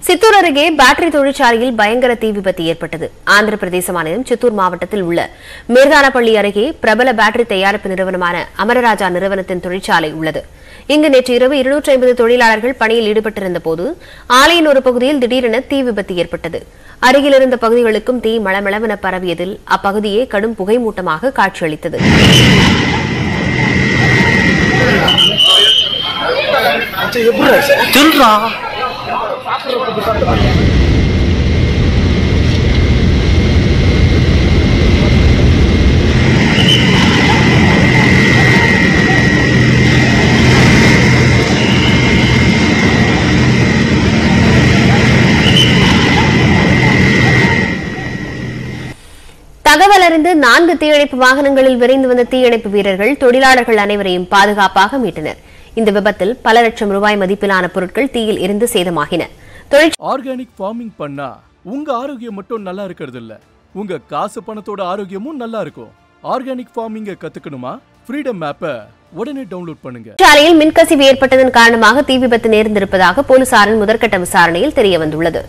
சித்தூர் அருகே பேட்டரி தொழிற்சாலையில் பயங்கர தீ விபத்து ஏற்பட்டது ஆந்திர பிரதேச மாநிலம் சித்தூர் மாவட்டத்தில் உள்ள மேர்தானப்பள்ளி அருகே பிரபல பேட்டரி தயாரிப்பு நிறுவனமான அமரராஜா நிறுவனத்தின் தொழிற்சாலை உள்ளது இங்கு நேற்று இரவு இருநூற்றி ஐம்பது தொழிலாளர்கள் பணியில் ஈடுபட்டிருந்த போது ஆலையின் ஒரு பகுதியில் திடீரென தீ விபத்து ஏற்பட்டது அருகில் இருந்த பகுதிகளுக்கும் தீ மளமளவென பரவியதில் அப்பகுதியே கடும் புகைமூட்டமாக காட்சியளித்தது திருடா தகவல் அறிந்து நான்கு தீயணைப்பு வாகனங்களில் விரைந்து வந்த தீயணைப்பு வீரர்கள் தொழிலாளர்கள் அனைவரையும் பாதுகாப்பாக மீட்டனர் இந்த விபத்தில் பல லட்சம் ரூபாய் மதிப்பிலான பொருட்கள் தீயில் எரிந்து சேதமாகின தொழிற்சாலை ஆர்கானிக் ஃபார்மிங் பண்ணா உங்க ஆரோக்கியம் மட்டும் நல்லா இருக்கிறது இல்ல உங்க காசு பணத்தோட ஆரோக்கியமும் நல்லா இருக்கும் ஆர்கானிக் ஃபார்மிங்க கத்துக்கணுமா ஃப்ரீடம் ஆப்பை உடனே டவுன்லோட் பண்ணுங்க தொழிற்சாலையில் மின்கசிவு ஏற்பட்டதன் காரணமாக தீ விபத்து நேர்ந்திருப்பதாக போலீசாரின் முதற்கட்ட விசாரணையில் தெரியவந்துள்ளது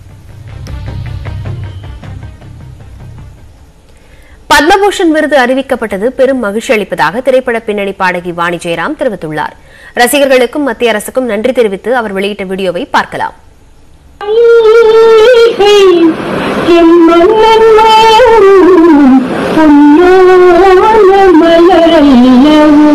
பத்மபூஷன் விருது அறிவிக்கப்பட்டது பெரும் மகிழ்ச்சி அளிப்பதாக திரைப்பட பின்னணி பாடகி வாணி ஜெயராம் தெரிவித்துள்ளார் ரசிகர்களுக்கும் மத்திய அரசுக்கும் நன்றி தெரிவித்து அவர் வெளியிட்ட வீடியோவை பார்க்கலாம் மல்லிகை என் மன்னன் மாறும் பொன்னான மலரல்லவோ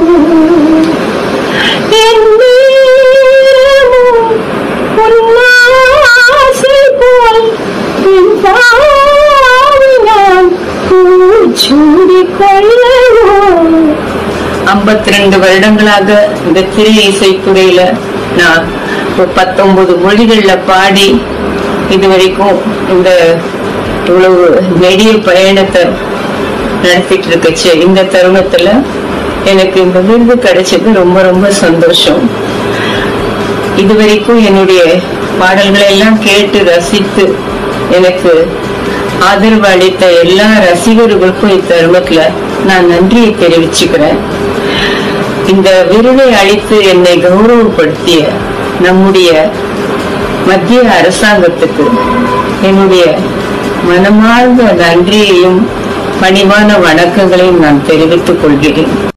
என் நீரமும் பொன்னாசை போல் என் பாவினால் பூச்சூடிக் கொள்ளவோ ஐம்பத்தி ரெண்டு வருடங்களாக இந்த திரை இசைத்துறையில நான் ஒரு பத்தொன்பது மொழிகள்ல பாடி இது வரைக்கும் இந்த இவ்வளவு நெடிய பயணத்தை நடத்திட்டு இருக்கச்சு இந்த தருணத்துல எனக்கு இந்த விருது கிடைச்சது ரொம்ப ரொம்ப சந்தோஷம் இது வரைக்கும் என்னுடைய பாடல்களை எல்லாம் கேட்டு ரசித்து எனக்கு ஆதரவு அளித்த எல்லா ரசிகர்களுக்கும் இத்தருணத்துல நான் நன்றியை தெரிவிச்சுக்கிறேன் இந்த விருதை அளித்து என்னை கௌரவப்படுத்திய நம்முடைய மத்திய அரசாங்கத்துக்கு என்னுடைய மனமார்ந்த நன்றியையும் பணிவான வணக்கங்களையும் நான் தெரிவித்துக் கொள்கிறேன்